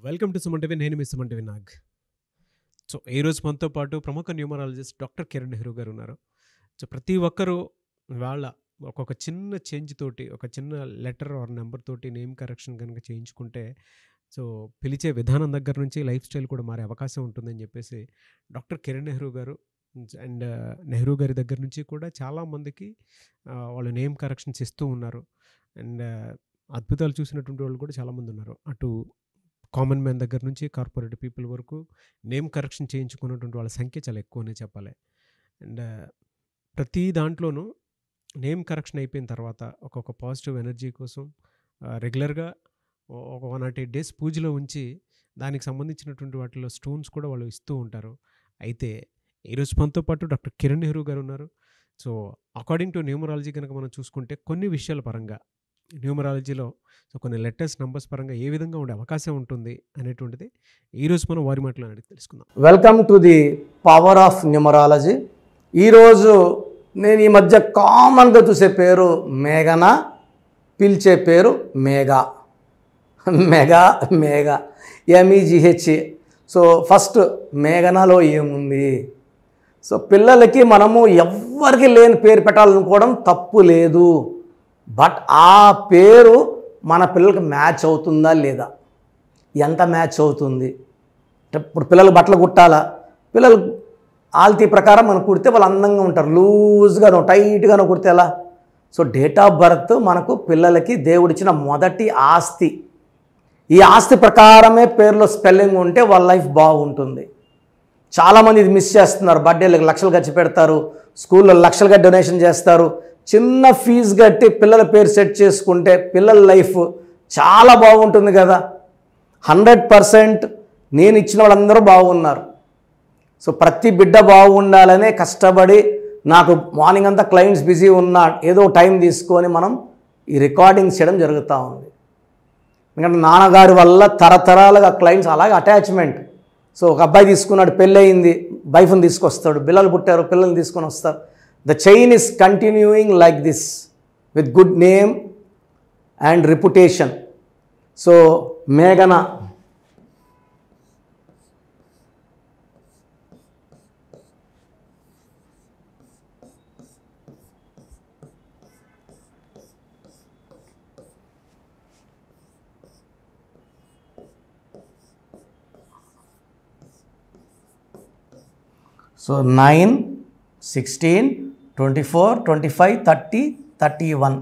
welcome to Suman TV నేను మీ Suman TV Nag so ఈ రోజు మనతో పాటు ప్రముఖ న్యూమరాలజిస్ట్ డాక్టర్ కిరణ్ నెహ్రూ గారు ఉన్నారు సో ప్రతి ఒక్కరూ వాళ్ళ ఒక్కొక్క చిన్న చేంజ్ తోటి ఒక చిన్న లెటర్ ఆర్ నెంబర్ తోటి నేమ్ కరెక్షన్ కనుక చేయించుకుంటే సో పిలిచే విధానం దగ్గర నుంచి లైఫ్ స్టైల్ కూడా మారే అవకాశం ఉంటుందని చెప్పేసి డాక్టర్ కిరణ్ నెహ్రూ గారు అండ్ నెహ్రూ గారి దగ్గర నుంచి కూడా చాలామందికి వాళ్ళు నేమ్ కరెక్షన్స్ ఇస్తూ ఉన్నారు అండ్ అద్భుతాలు చూసినటువంటి వాళ్ళు కూడా చాలామంది ఉన్నారు అటు కామన్ మ్యాన్ దగ్గర నుంచి కార్పొరేట్ పీపుల్ వరకు నేమ్ కరెక్షన్ చేయించుకున్నటువంటి వాళ్ళ సంఖ్య చాలా ఎక్కువనే చెప్పాలి అండ్ ప్రతి దాంట్లోనూ నేమ్ కరెక్షన్ అయిపోయిన తర్వాత ఒక్కొక్క పాజిటివ్ ఎనర్జీ కోసం రెగ్యులర్గా ఒక వన్ నాట్ ఎయిట్ డేస్ పూజలో ఉంచి దానికి సంబంధించినటువంటి వాటిలో స్టోన్స్ కూడా వాళ్ళు ఇస్తూ ఉంటారు అయితే ఈరోజు మనతో పాటు డాక్టర్ కిరణ్ నెహ్రూ గారు ఉన్నారు సో అకార్డింగ్ టు న్యూమరాలజీ కనుక మనం చూసుకుంటే కొన్ని విషయాల పరంగా న్యూమరాలజీలో సో కొన్ని లెటర్స్ నంబర్స్ పరంగా ఏ విధంగా ఉండే అవకాశం ఉంటుంది అనేటువంటిది ఈరోజు మనం వారి మాటలో అడిగి తెలుసుకుందాం welcome to the power of numerology ఈరోజు నేను ఈ మధ్య కామన్గా చూసే పేరు మేఘన పిలిచే పేరు మేఘా మెగా మేఘా ఎంఈజిహెచ్ఏ సో ఫస్ట్ మేఘనలో ఏముంది సో పిల్లలకి మనము ఎవ్వరికి లేని పేరు పెట్టాలనుకోవడం తప్పు లేదు బట్ ఆ పేరు మన పిల్లలకి మ్యాచ్ అవుతుందా లేదా ఎంత మ్యాచ్ అవుతుంది అంటే ఇప్పుడు పిల్లలు బట్టలు కుట్టాలా పిల్లలు ఆల్తీ ప్రకారం మనం కుడితే వాళ్ళు అందంగా ఉంటారు లూజ్గానో టైట్గానో కుడితే ఎలా సో డేట్ ఆఫ్ బర్త్ మనకు పిల్లలకి దేవుడిచ్చిన మొదటి ఆస్తి ఈ ఆస్తి ప్రకారమే పేర్లో స్పెల్లింగ్ ఉంటే వాళ్ళ లైఫ్ బాగుంటుంది చాలామంది ఇది మిస్ చేస్తున్నారు బర్త్డేలకు లక్షలు ఖర్చు పెడతారు స్కూల్లో లక్షలుగా డొనేషన్ చేస్తారు చిన్న ఫీజు కట్టి పిల్లల పేరు సెట్ చేసుకుంటే పిల్లల లైఫ్ చాలా బాగుంటుంది కదా హండ్రెడ్ పర్సెంట్ నేను ఇచ్చిన వాళ్ళందరూ బాగున్నారు సో ప్రతి బిడ్డ బాగుండాలనే కష్టపడి నాకు మార్నింగ్ అంతా క్లయింట్స్ బిజీ ఉన్నా ఏదో టైం తీసుకొని మనం ఈ రికార్డింగ్స్ చేయడం జరుగుతూ ఉంది ఎందుకంటే నాన్నగారి వల్ల తరతరాలుగా క్లయింట్స్ అలాగే అటాచ్మెంట్ సో ఒక అబ్బాయి తీసుకున్నాడు పెళ్ళి అయింది వైఫ్ని తీసుకొస్తాడు పిల్లలు పుట్టారు పిల్లల్ని తీసుకొని వస్తారు the chain is continuing like this with good name and reputation so మేఘన so nine sixteen twenty four twenty five thirty thirty one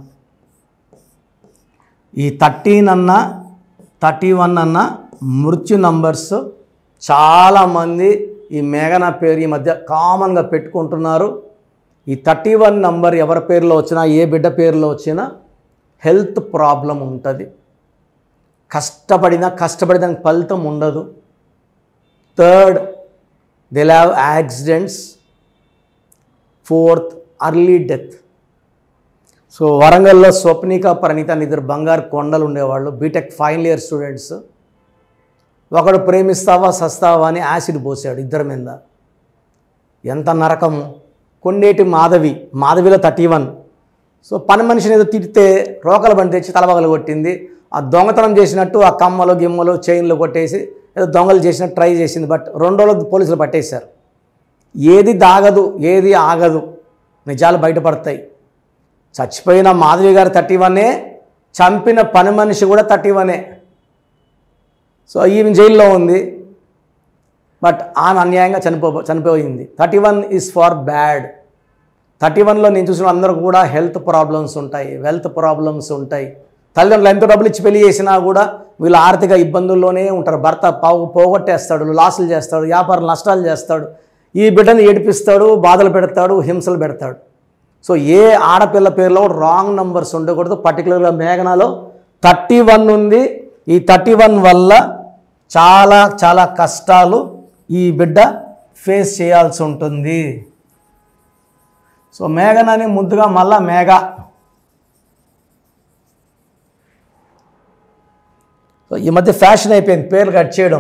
ఈ థర్టీన్ అన్న థర్టీ వన్ అన్న మృత్యు నంబర్స్ చాలామంది ఈ మేఘన పేరు ఈ మధ్య కామన్గా పెట్టుకుంటున్నారు ఈ థర్టీ వన్ నంబర్ ఎవరి పేరులో వచ్చినా ఏ బిడ్డ పేరులో వచ్చినా హెల్త్ ప్రాబ్లం ఉంటుంది కష్టపడినా కష్టపడిన ఫలితం ఉండదు third will have accidents fourth early death so వరంగల్లో స్వప్నిక పరిణిత అని ఇద్దరు బంగారు కొండలు ఉండేవాళ్ళు బీటెక్ ఫైనల్ ఇయర్ స్టూడెంట్స్ ఒకడు ప్రేమిస్తావా సస్తావా అని యాసిడ్ పోసాడు ఇద్దరి మీద ఎంత నరకము కొండేటి మాధవి మాధవిలో థర్టీ వన్ సో పని మనిషిని ఏదో తిడితే రోకల బండి తెచ్చి తలబగలు కొట్టింది ఆ దొంగతనం చేసినట్టు ఆ కమ్మలు గిమ్మలు చైన్లు కొట్టేసి ఏదో దొంగలు చేసినట్టు ట్రై చేసింది బట్ రెండు రోజులు పోలీసులు పట్టేశారు ఏది దాగదు ఏది ఆగదు నిజాలు బయటపడతాయి చచ్చిపోయిన మాధవి గారు థర్టీ వన్నే చంపిన పని మనిషి కూడా థర్టీ వనే సో ఈమె జైల్లో ఉంది బట్ ఆమె అన్యాయంగా చనిపో చనిపోయింది thirty one is far bad thirty వన్లో నేను చూసిన అందరూ కూడా హెల్త్ ప్రాబ్లమ్స్ ఉంటాయి వెల్త్ ప్రాబ్లమ్స్ ఉంటాయి తల్లిదండ్రులు ఎంతో డబ్బులు ఇచ్చి పెళ్లి చేసినా కూడా వీళ్ళు ఆర్థిక ఇబ్బందుల్లోనే ఉంటారు భర్త పోగు పోగొట్టేస్తాడు లాసులు చేస్తాడు వ్యాపారం నష్టాలు చేస్తాడు ఈ బిడ్డను ఏడిపిస్తాడు బాధలు పెడతాడు హింసలు పెడతాడు సో ఏ ఆడపిల్ల పేరులో రాంగ్ నంబర్స్ ఉండకూడదు పర్టికులర్గా మేఘనాలో థర్టీ వన్ ఉంది ఈ థర్టీ వన్ వల్ల చాలా చాలా కష్టాలు ఈ బిడ్డ ఫేస్ చేయాల్సి ఉంటుంది సో మేఘనని ముద్దుగా మళ్ళా మేఘ సో ఈ మధ్య ఫ్యాషన్ అయిపోయింది పేర్లు కట్ చేయడం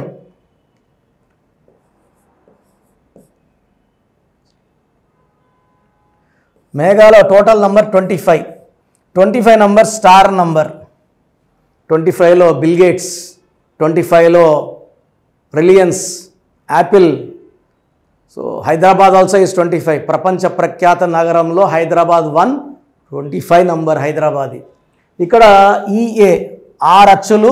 మేఘాలో total number twenty five twenty five number star number twenty ఫైవ్లో బిల్ గేట్స్ ట్వంటీ ఫైవ్లో Reliance Apple so Hyderabad also is twenty five ప్రపంచ ప్రఖ్యాత నగరంలో Hyderabad one twenty five number Hyderabad ఇక్కడ ఈఏ ఆరు అచ్చులు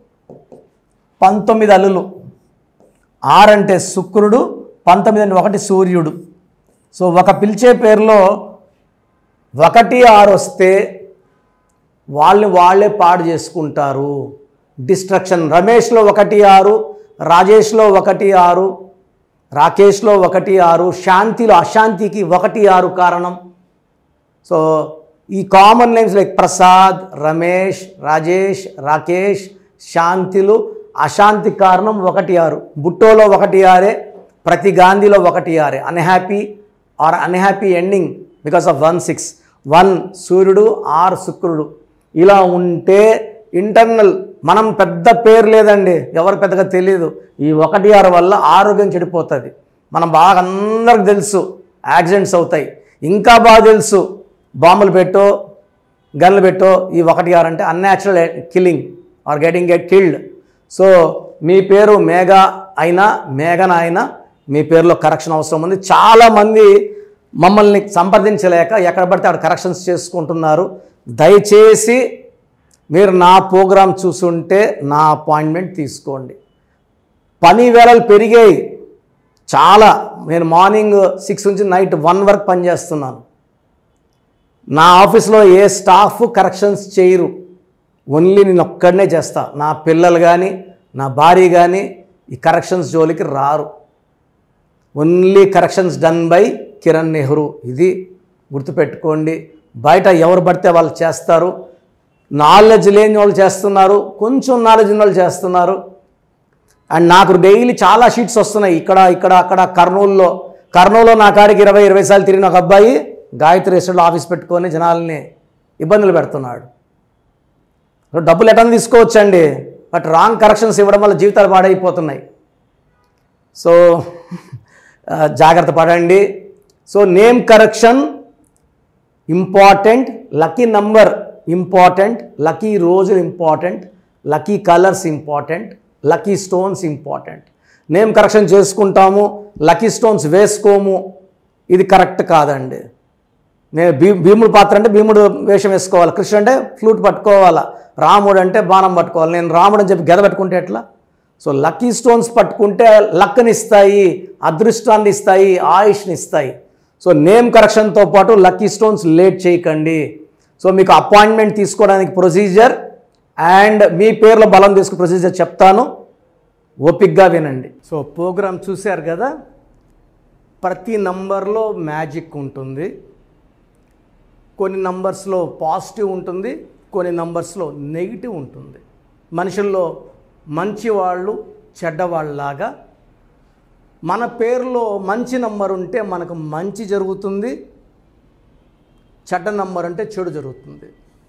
పంతొమ్మిది అల్లులు ఆరు అంటే శుక్రుడు పంతొమ్మిది అంటే ఒకటి సూర్యుడు సో ఒక పిలిచే పేరులో ఒకటి ఆరు వస్తే వాళ్ళని వాళ్ళే పాడు చేసుకుంటారు డిస్ట్రక్షన్ రమేష్లో ఒకటి ఆరు రాజేష్లో ఒకటి ఆరు రాకేష్లో ఒకటి ఆరు శాంతిలో అశాంతికి ఒకటి ఆరు కారణం సో ఈ common names like Prasad Ramesh Rajesh Rakesh శాంతిలు అశాంతి కారణం ఒకటి ఆరు బుట్టోలో ఒకటి ఆరే ప్రతి గాంధీలో ఒకటి ఆరే unhappy or unhappy ending because of one six one సూర్యుడు ఆర్ శుక్రుడు ఇలా ఉంటే ఇంటర్నల్ మనం పెద్ద పేరు లేదండి ఎవరు పెద్దగా తెలియదు ఈ ఒకటి ఆరు వల్ల ఆరోగ్యం చెడిపోతుంది మనం బాగా అందరికి తెలుసు యాక్సిడెంట్స్ అవుతాయి ఇంకా బాగా తెలుసు బాంబులు పెట్టో గన్లు పెట్టో ఈ ఒకటి ఆరు అంటే unnatural killing are getting get killed so మీ పేరు మేఘా అయినా మేఘన అయినా మీ పేరులో కరెక్షన్ అవసరం ఉంది చాలామంది మమ్మల్ని సంప్రదించలేక ఎక్కడ పడితే అక్కడ కరెక్షన్స్ చేసుకుంటున్నారు దయచేసి మీరు నా ప్రోగ్రాం చూసుంటే నా అపాయింట్మెంట్ తీసుకోండి పని వేళలు పెరిగాయి చాలా నేను మార్నింగ్ సిక్స్ నుంచి నైట్ వన్ వరకు పనిచేస్తున్నాను నా ఆఫీస్లో ఏ స్టాఫ్ కరెక్షన్స్ చేయరు ఓన్లీ నేను ఒక్కడనే చేస్తా నా పిల్లలు కానీ నా భార్య కానీ ఈ కరెక్షన్స్ జోలికి రారు only corrections done by Kiran Nehru ఇది గుర్తుపెట్టుకోండి బయట ఎవరు పడితే వాళ్ళు చేస్తారు నాలెడ్జ్ లేని వాళ్ళు చేస్తున్నారు కొంచెం నాలెడ్జ్ ఉన్న వాళ్ళు చేస్తున్నారు అండ్ నాకు డైలీ చాలా షీట్స్ వస్తున్నాయి ఇక్కడ ఇక్కడ అక్కడ కర్నూలులో కర్నూలులో నా కాడికి ఇరవై ఇరవై సార్లు తిరిగిన ఒక అబ్బాయి గాయత్రి ఎస్టేట్లో ఆఫీస్ పెట్టుకొని జనాల్ని ఇబ్బందులు పెడుతున్నాడు సో డబ్బులు ఎటని తీసుకోవచ్చండి బట్ రాంగ్ కరెక్షన్స్ ఇవ్వడం వల్ల జీవితాలు పాడైపోతున్నాయి సో ఆ, జాగ్రత్త పడండి so name correction important lucky number important lucky రోజులు important lucky colours important lucky stones important name correction చేసుకుంటాము లక్కీ స్టోన్స్ వేసుకోము ఇది కరెక్ట్ కాదండి నేను భీ భీముడు పాత్ర అంటే భీముడు వేషం వేసుకోవాలి కృష్ణుడు అంటే ఫ్లూట్ పట్టుకోవాలా రాముడు అంటే బాణం పట్టుకోవాలి నేను రాముడు అని చెప్పి గెద పెట్టుకుంటే ఎట్లా సో లక్కీ స్టోన్స్ పట్టుకుంటే లక్కని ఇస్తాయి అదృష్టాన్ని ఇస్తాయి ఆయుష్ని ఇస్తాయి సో నేమ్ కరెక్షన్తో పాటు లక్కీ స్టోన్స్ లేట్ చేయకండి సో మీకు అపాయింట్మెంట్ తీసుకోవడానికి ప్రొసీజర్ అండ్ మీ పేర్లో బలం తీసుకునే ప్రొసీజర్ చెప్తాను ఓపిక్గా వినండి సో ప్రోగ్రామ్ చూశారు కదా ప్రతి నంబర్లో మ్యాజిక్ ఉంటుంది కొన్ని నంబర్స్లో పాజిటివ్ ఉంటుంది కొన్ని నంబర్స్లో నెగిటివ్ ఉంటుంది మనుషుల్లో మంచి వాళ్ళు చెడ్డవాళ్ళలాగా మన పేరులో మంచి నంబర్ ఉంటే మనకు మంచి జరుగుతుంది చెడ్డ నంబర్ అంటే చెడు జరుగుతుంది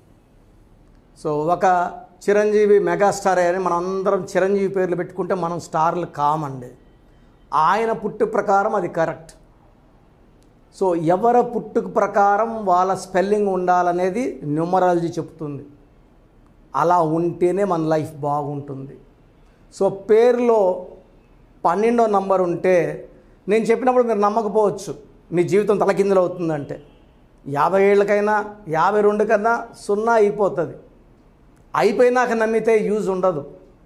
సో ఒక చిరంజీవి మెగాస్టార్ అని మనం అందరం చిరంజీవి పేర్లు పెట్టుకుంటే మనం స్టార్లు కామండి ఆయన పుట్టు ప్రకారం అది కరెక్ట్ సో ఎవరి పుట్టుక ప్రకారం వాళ్ళ స్పెల్లింగ్ ఉండాలనేది న్యూమరాలజీ చెప్తుంది అలా ఉంటేనే మన లైఫ్ బాగుంటుంది సో పేరులో పన్నెండో నంబర్ ఉంటే నేను చెప్పినప్పుడు మీరు నమ్మకపోవచ్చు మీ జీవితం తలకిందులు అవుతుందంటే యాభై ఏళ్ళకైనా యాభై రెండు కన్నా సున్నా అయిపోతుంది అయిపోయినాక నమ్మితే యూజ్ ఉండదు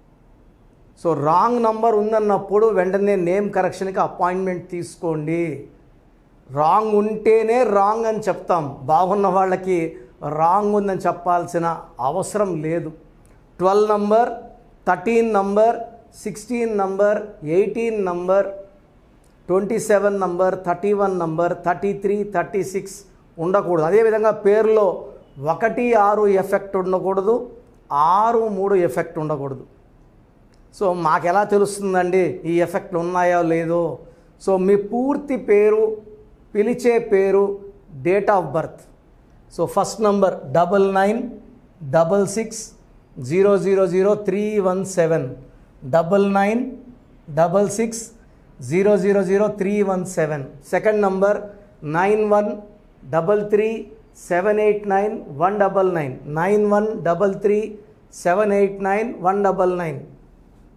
సో రాంగ్ నంబర్ ఉందన్నప్పుడు వెంటనే నేమ్ కరెక్షన్కి అపాయింట్మెంట్ తీసుకోండి రాంగ్ ఉంటేనే రాంగ్ అని చెప్తాం బాగున్న వాళ్ళకి రాంగ్ ఉందని చెప్పాల్సిన అవసరం లేదు twelve number thirteen number sixteen number eighteen number twenty seven number thirty one number thirty three thirty six ఉండకూడదు అదేవిధంగా పేరులో ఒకటి ఆరు ఎఫెక్ట్ ఉండకూడదు ఆరు మూడు ఎఫెక్ట్ ఉండకూడదు సో మాకు ఎలా తెలుస్తుందండి ఈ ఎఫెక్ట్లు ఉన్నాయో లేదో సో మీ పూర్తి పేరు పిలిచే పేరు date of birth so first number double nine double six zero zero zero three one seven double nine double six zero zero zero three one seven second number nine one double three seven eight nine one double nine nine one double three seven eight nine one double nine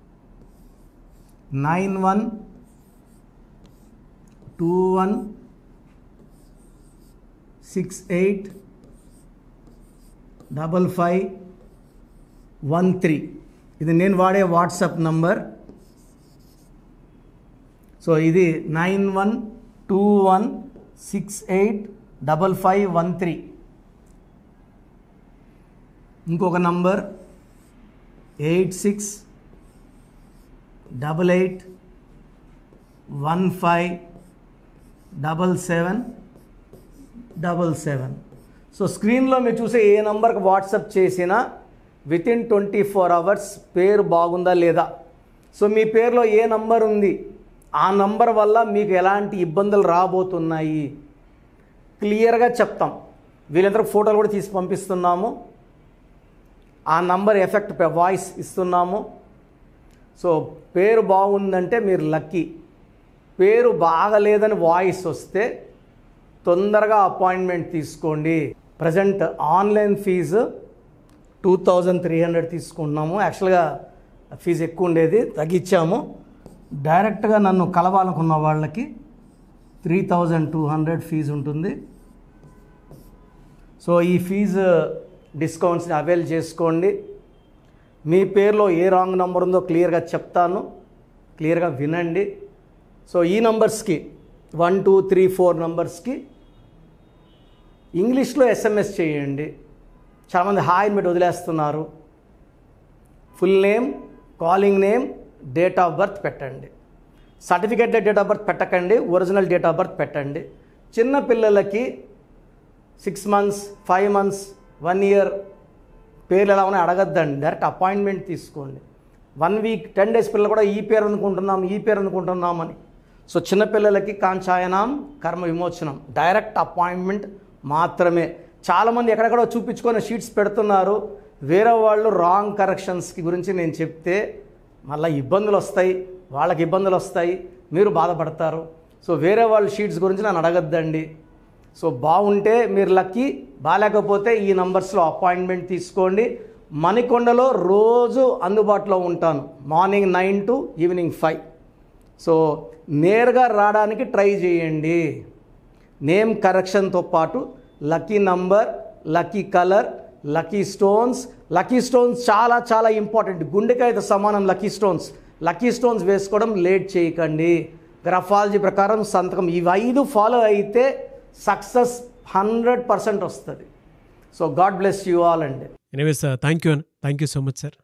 nine one two one six eight double five one three ఇది నేను వాడే WhatsApp number so ఇది nine one two one six eight double five one three ఇంకొక number eight six double eight one five double seven double seven so స్క్రీన్లో మీరు చూసే ఏ నంబర్కి వాట్సాప్ చేసినా with in twenty four hours పేరు బాగుందా లేదా సో మీ పేరులో ఏ నంబర్ ఉంది ఆ నంబర్ వల్ల మీకు ఎలాంటి ఇబ్బందులు రాబోతున్నాయి క్లియర్గా చెప్తాం వీళ్ళందరూ ఫోటోలు కూడా తీసి పంపిస్తున్నాము ఆ నంబర్ ఎఫెక్ట్ వాయిస్ ఇస్తున్నాము సో పేరు బాగుందంటే మీరు లక్కీ పేరు బాగలేదని వాయిస్ వస్తే తొందరగా అపాయింట్మెంట్ తీసుకోండి present online fees two thousand three hundred తీసుకుంటున్నాము యాక్చువల్గా ఫీజు ఎక్కువ ఉండేది తగ్గించాము డైరెక్ట్గా నన్ను కలవాలనుకున్న వాళ్ళకి three thousand two hundred fees ఉంటుంది సో ఈ ఫీజు డిస్కౌంట్స్ని అవైల్ చేసుకోండి మీ పేరులో ఏ రాంగ్ నెంబర్ ఉందో క్లియర్గా చెప్తాను క్లియర్గా వినండి సో ఈ నంబర్స్కి వన్ టూ త్రీ ఫోర్ నంబర్స్కి ఇంగ్లీష్లో ఎస్ఎంఎస్ చేయండి చాలామంది హాయ్ పెట్టి వదిలేస్తున్నారు full name calling name date of birth పెట్టండి సర్టిఫికేట్ డేట్ ఆఫ్ బర్త్ పెట్టకండి ఒరిజినల్ డేట్ ఆఫ్ బర్త్ పెట్టండి చిన్న పిల్లలకి six months five months one year పేర్లు ఎలా ఉన్నాయి అడగద్దండి డైరెక్ట్ అపాయింట్మెంట్ తీసుకోండి వన్ వీక్ టెన్ డేస్ పిల్లలు కూడా ఈ పేరు అనుకుంటున్నాం ఈ పేరు అనుకుంటున్నామని సో చిన్నపిల్లలకి కాంచాయనం కర్మ విమోచనం డైరెక్ట్ అపాయింట్మెంట్ మాత్రమే చాలామంది ఎక్కడెక్కడో చూపించుకొని షీట్స్ పెడుతున్నారు వేరే వాళ్ళు రాంగ్ కరెక్షన్స్కి గురించి నేను చెప్తే మళ్ళీ ఇబ్బందులు వస్తాయి వాళ్ళకి ఇబ్బందులు వస్తాయి మీరు బాధపడతారు సో వేరే వాళ్ళ షీట్స్ గురించి నన్ను అడగద్దండి సో బాగుంటే మీరు లక్కీ బాగాలేకపోతే ఈ నంబర్స్లో అపాయింట్మెంట్ తీసుకోండి మణికొండలో రోజు అందుబాటులో ఉంటాను morning nine to evening five so నేరుగా రావడానికి ట్రై చేయండి నేమ్ కరెక్షన్తో పాటు lucky number lucky colour lucky stones lucky stones చాలా చాలా ఇంపార్టెంట్ గుండెకాయతో సమానం లక్కీ స్టోన్స్ లక్కీ స్టోన్స్ వేసుకోవడం లేట్ చేయకండి గ్రఫాలజీ ప్రకారం సంతకం ఇవి ఐదు ఫాలో అయితే సక్సెస్ హండ్రెడ్ పర్సెంట్ వస్తుంది so God bless you all అండి ఎనీవేస్ థ్యాంక్ యూ అన్న thank you so much sir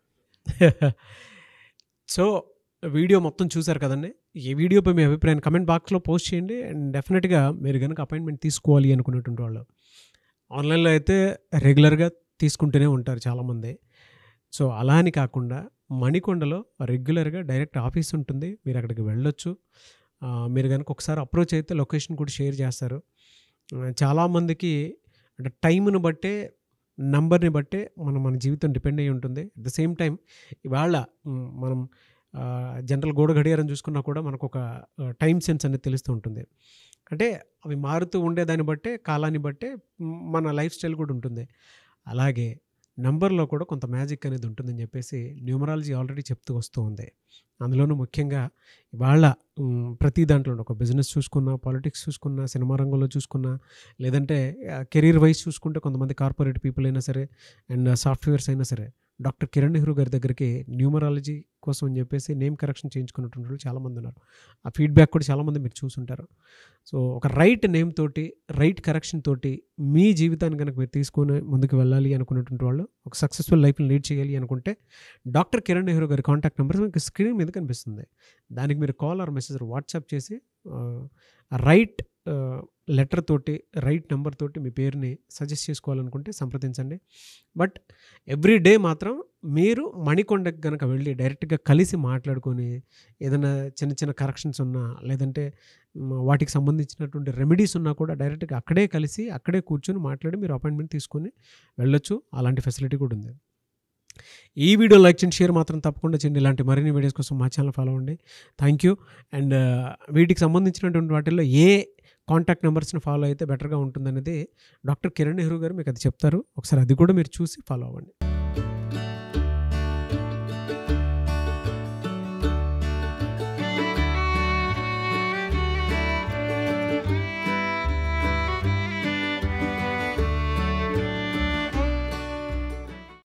so video మొత్తం చూసారు కదండి ఈ వీడియోపై మీ అభిప్రాయాన్ని కమెంట్ బాక్స్లో పోస్ట్ చేయండి అండ్ డెఫినెట్గా మీరు కనుక అపాయింట్మెంట్ తీసుకోవాలి అనుకునేటువంటి వాళ్ళు ఆన్లైన్లో అయితే రెగ్యులర్గా తీసుకుంటూనే ఉంటారు చాలామంది సో అలా అని కాకుండా మణికొండలో రెగ్యులర్గా డైరెక్ట్ ఆఫీస్ ఉంటుంది మీరు అక్కడికి వెళ్ళొచ్చు ఆ, మీరు కనుక ఒకసారి అప్రోచ్ అయితే లొకేషన్ కూడా షేర్ చేస్తారు ఆ, చాలామందికి అంటే టైంను బట్టే నంబర్ని బట్టే మనం మన జీవితం డిపెండ్ అయి ఉంటుంది అట్ ద సేమ్ టైం ఇవాళ మ్, మనం జనరల్ గోడ గడియారం చూసుకున్నా కూడా మనకు ఒక టైం సెన్స్ అనేది తెలుస్తూ ఉంటుంది అంటే అవి మారుతూ ఉండేదాన్ని బట్టే కాలాన్ని బట్టే మ్, మన లైఫ్ స్టైల్ కూడా ఉంటుంది అలాగే నంబర్లో కూడా కొంత మ్యాజిక్ అనేది ఉంటుందని చెప్పేసి న్యూమరాలజీ ఆల్రెడీ చెప్తూ వస్తూ ఉంది అందులోనూ ముఖ్యంగా ఇవాళ మ్, ప్రతి దాంట్లో ఒక బిజినెస్ చూసుకున్నా పాలిటిక్స్ చూసుకున్నా సినిమా రంగంలో చూసుకున్నా లేదంటే కెరీర్ వైజ్ చూసుకుంటే కొంతమంది కార్పొరేట్ పీపుల్ అయినా సరే అండ్ సాఫ్ట్వేర్స్ అయినా సరే డాక్టర్ కిరణ్ నెహ్రూ గారి దగ్గరికి న్యూమరాలజీ కోసం అని చెప్పేసి నేమ్ కరెక్షన్ చేయించుకున్నటువంటి వాళ్ళు చాలామంది ఉన్నారు ఆ ఫీడ్బ్యాక్ కూడా చాలామంది మీరు చూసుంటారు సో ఒక రైట్ నేమ్ తోటి రైట్ కరెక్షన్ తోటి మీ జీవితాన్ని కనుక మీరు తీసుకొని ముందుకు వెళ్ళాలి అనుకున్నటువంటి వాళ్ళు ఒక సక్సెస్ఫుల్ లైఫ్ని లీడ్ చేయాలి అనుకుంటే డాక్టర్ కిరణ్ నెహ్రూ గారి కాంటాక్ట్ నెంబర్ మీకు స్క్రీన్ మీద కనిపిస్తుంది దానికి మీరు కాల్ ఆర్ మెసేజ్ వాట్సాప్ చేసి రైట్ లెటర్ తోటి రైట్ నెంబర్ తోటి మీ పేరుని సజెస్ట్ చేసుకోవాలనుకుంటే సంప్రదించండి బట్ ఎవ్రీ డే మాత్రం మీరు మణికొండకి కనుక వెళ్ళి డైరెక్ట్గా కలిసి మాట్లాడుకొని ఏదైనా చిన్న చిన్న కరెక్షన్స్ ఉన్నా లేదంటే మ్, వాటికి సంబంధించినటువంటి రెమెడీస్ ఉన్నా కూడా డైరెక్ట్గా అక్కడే కలిసి అక్కడే కూర్చొని మాట్లాడి మీరు అపాయింట్మెంట్ తీసుకొని వెళ్ళొచ్చు అలాంటి ఫెసిలిటీ కూడా ఉంది ఈ వీడియో లైక్ చేయండి షేర్ మాత్రం తప్పకుండా చేయండి ఇలాంటి మరిన్ని వీడియోస్ కోసం మా ఛానల్ ఫాలో అవ్వండి థ్యాంక్ యూ అండ్ వీటికి సంబంధించినటువంటి వాటిల్లో ఏ కాంటాక్ట్ నెంబర్స్ని ఫాలో అయితే బెటర్గా ఉంటుందనేది డాక్టర్ కిరణ్ నెహ్రూ గారు మీకు అది చెప్తారు ఒకసారి అది కూడా మీరు చూసి ఫాలో అవ్వండి